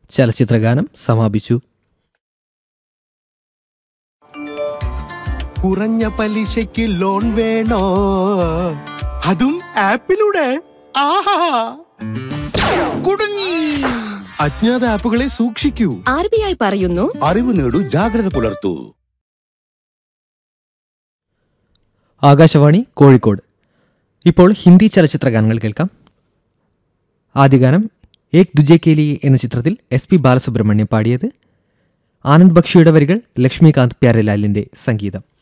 ചലച്ചിത്രഗാനം സമാപിച്ചു കുറഞ്ഞ പലിശയ്ക്ക് ലോൺ വേണോ അതും ആപ്പിലൂടെ ആഹാ കുടുങ്ങി അജ്ഞാത ആപ്പുകളെ സൂക്ഷിക്കൂ ആർ ബി ഐ പറയുന്നു അറിവ് നേടൂ ജാഗ്രത പുലർത്തൂ ആകാശവാണി കോഴിക്കോട് ഇപ്പോൾ ഹിന്ദി ചലച്ചിത്രഗാനങ്ങൾ കേൾക്കാം ആദ്യ ഗാനം ഏക് ദുജെ കെ ലിയെ എന്ന ചിത്രത്തിൽ എസ് പി ബാലസുബ്രഹ്മണ്യം പാടിയത് ആനന്ദ് ബക്ഷിയുടെ വരികൾ ലക്ഷ്മികാന്ത് പ്യാരലാലിന്റെ സംഗീതം